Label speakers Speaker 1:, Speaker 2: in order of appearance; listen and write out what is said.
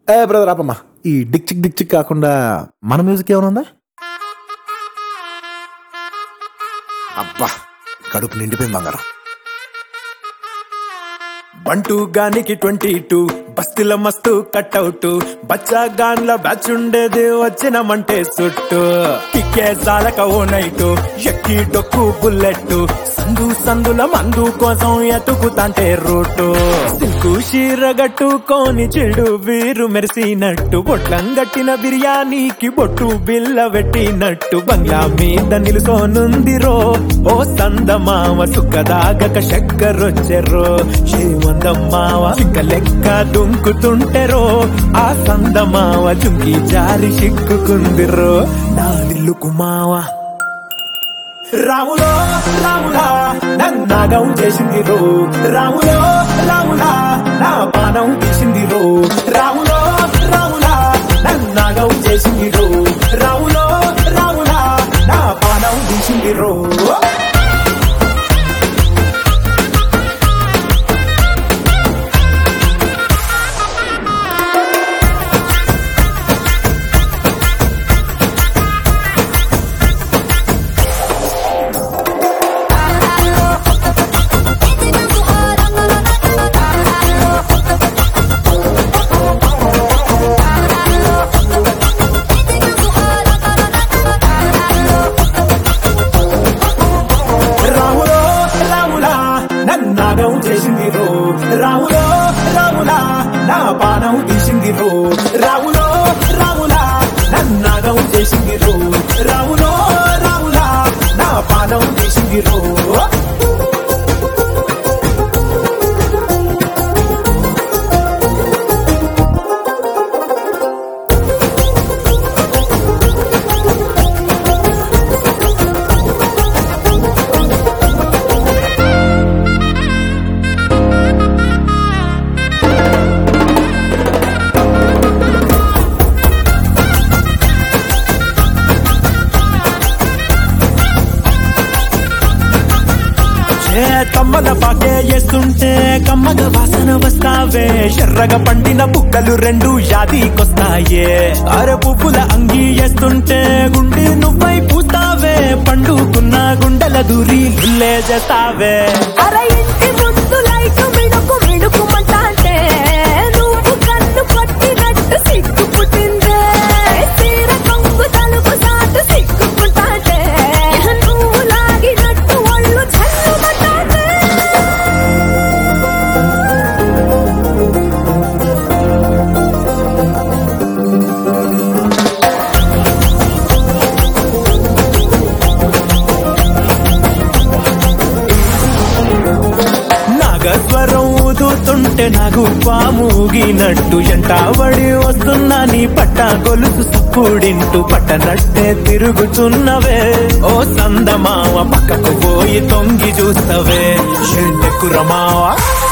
Speaker 1: ఏ brother ఆపమ్మా ఈ Dick చిక్ Dick చిక్ కాకుండా మన మ్యూజిక్ ఏమైనా ఉందా అబ్బా కడుపు నిండిపోయింది బంగారం
Speaker 2: బంటూ గానికి ట్వంటీ టూ బస్తీల మస్తు కట్అవుట్ బచ్చా గాన్ల బ్యాచ్ ఉండేది వచ్చినమంటే సుట్టు కిక్కే సాలక ఓ నైటు ఎక్కి డొక్కు బుల్లెట్ సందు సందుల మందు కోసం ఎతుకుతాంటే రూటు సిల్కు షీర గట్టుకోని చెడు వీరు మెరిసినట్టు బొట్లం గట్టిన బిర్యానీకి బొట్టు బిల్ల పెట్టినట్టు బంగ్లా మీద నిలుసోనుందిరో ఓ సందమామ సుఖదాగక చక్కరొచ్చెరో శ్రీమందమ్మావ ఇంకా లెక్క దుంకుతుంటెరో ఆ సందమావ చుంకి జారి చిక్కుకుందిరో నా నిల్లుకు మావా రాములో రాములా నన్నాగం చేసింది రో రాములో రాములా నా పానం తీసింది రో రాములో రాములా నన్నాగం చేసింది రో రాములో రాములా నా పానం తీసింది రో రాములో రాములా నన్నాగం చేసింది రో రాములో రాములా నా పానం తీసింది రో రాములో రాములా నన్నాగం చేసింది రో రాములో రాములా నా పానం తీసింది రో ఏ కమ్మల పాకే వేస్తుంటే కమ్మగ వాసన వస్తావే ఎర్రగా పండిన బుక్కలు రెండు యాదికొస్తాయే అర పువ్వుల అంగి వేస్తుంటే గుండె నువ్వై పూస్తావే పండుకున్న గుండెల దూరి గుల్లే చేస్తావే
Speaker 3: అరే ఇంటి ముందు లైట్ మిడుకు మిడుకుమంటాంటే నువ్వు కన్ను కొట్టినట్టు సిగ్గు పుట్టిందే తీర కొంగు తలుపు సాటు సిగ్గుకుంటాంటే నువ్వు లాగినట్టు ఒళ్ళు చల్లుమంటాంటే
Speaker 2: నాగస్వరం ఊదుతుంటే నాకు పాముగినట్టు ఎంటావడి వస్తున్నా నీ పట్ట గొలుసు సుప్పుడింటూ పట్టనట్టే తిరుగుతున్నవే ఓ సందమావ పక్కకు పోయి తొంగి చూస్తవే ఎండెక్కురమావా